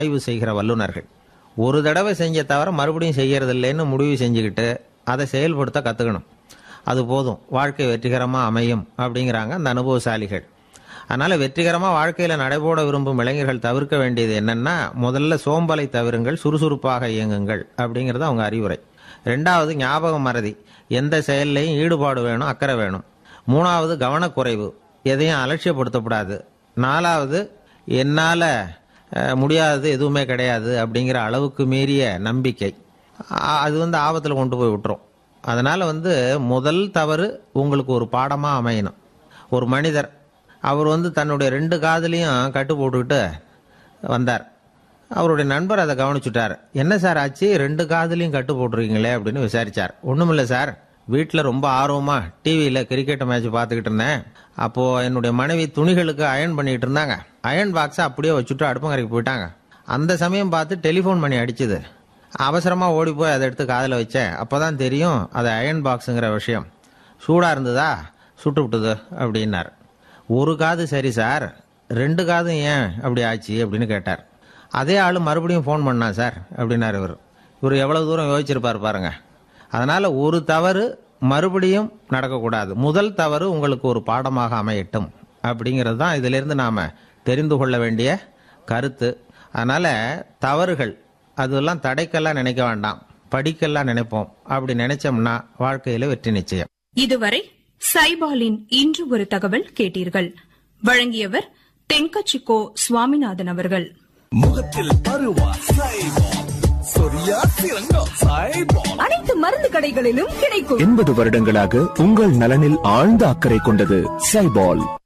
ஆய்வு செய்கிற வல்லுநர்கள் ஒரு தடவை செஞ்ச தவிர மறுபடியும் செய்யறது இல்லைன்னு முடிவு செஞ்சுக்கிட்டு அதை செயல்படுத்த கற்றுக்கணும் அது போதும் வாழ்க்கை வெற்றிகரமாக அமையும் அப்படிங்கிறாங்க அந்த அனுபவசாலிகள் அதனால் வெற்றிகரமாக வாழ்க்கையில் நடைபோட விரும்பும் இளைஞர்கள் தவிர்க்க வேண்டியது என்னன்னா முதல்ல சோம்பலை தவிருங்கள் சுறுசுறுப்பாக இயங்குங்கள் அப்படிங்கிறது அவங்க அறிவுரை ரெண்டாவது ஞாபக மறதி எந்த செயல்லையும் ஈடுபாடு வேணும் அக்கறை வேணும் மூணாவது கவனக்குறைவு எதையும் அலட்சியப்படுத்தக்கூடாது நாலாவது என்னால் முடியாதது எதுவுமே கிடையாது அப்படிங்கிற அளவுக்கு மீறிய நம்பிக்கை அ- அது வந்து ஆபத்தில் கொண்டு போய் விட்டுரும் அதனால் வந்து முதல் தவறு உங்களுக்கு ஒரு பாடமாக அமையணும் ஒரு மனிதர் அவர் வந்து தன்னுடைய ரெண்டு காதுலையும் கட்டு போட்டுக்கிட்டு வந்தார் அவருடைய நண்பர் அதை கவனிச்சுட்டார் என்ன சார் ஆச்சு ரெண்டு காதுலையும் கட்டு போட்டிருக்கீங்களே அப்படின்னு விசாரிச்சார் ஒன்றுமில்ல சார் வீட்டில் ரொம்ப ஆர்வமாக டிவியில் கிரிக்கெட் மேட்ச் பார்த்துக்கிட்டு இருந்தேன் அப்போது என்னுடைய மனைவி துணிகளுக்கு அயர்ன் பண்ணிட்டு இருந்தாங்க அயர்ன் பாக்ஸை அப்படியே வச்சுட்டு அடுப்பங்கரைக்கு போயிட்டாங்க அந்த சமயம் பார்த்து டெலிஃபோன் பண்ணி அடிச்சுது அவசரமாக ஓடி போய் அதை எடுத்து காதில் வச்சேன் அப்போ தான் தெரியும் அது அயர்ன் பாக்ஸுங்கிற விஷயம் சூடாக இருந்ததா சுட்டு விட்டுது அப்படின்னார் ஒரு காது சரி சார் ரெண்டு காதும் ஏன் அப்படி ஆச்சு அப்படின்னு கேட்டார் அதே ஆள் மறுபடியும் ஃபோன் பண்ணா சார் அப்படின்னார் இவர் இவர் எவ்வளோ தூரம் யோசிச்சிருப்பார் பாருங்க அதனால் ஒரு தவறு மறுபடியும் நடக்கக்கூடாது முதல் தவறு உங்களுக்கு ஒரு பாடமாக அமையட்டும் அப்படிங்கிறது தான் இதிலிருந்து நாம் தெரிந்து கொள்ள வேண்டிய கருத்து அதனால் தவறுகள் அதெல்லாம் தடைக்கெல்லாம் நினைக்க வேண்டாம் படிக்கெல்லாம் நினைப்போம் அப்படி நினைச்சோம்னா வாழ்க்கையில் வெற்றி நிச்சயம் இதுவரை சைபாலின் இன்று ஒரு தகவல் கேட்டீர்கள் வழங்கியவர் தென்கச்சிக்கோ சுவாமிநாதன் அவர்கள் முகத்தில் பருவா சைபால் சொரியா சிறங்கா சைபால் அனைத்து மருந்து கடைகளிலும் கிடைக்கும் எண்பது வருடங்களாக உங்கள் நலனில் ஆழ்ந்த அக்கறை கொண்டது சைபால்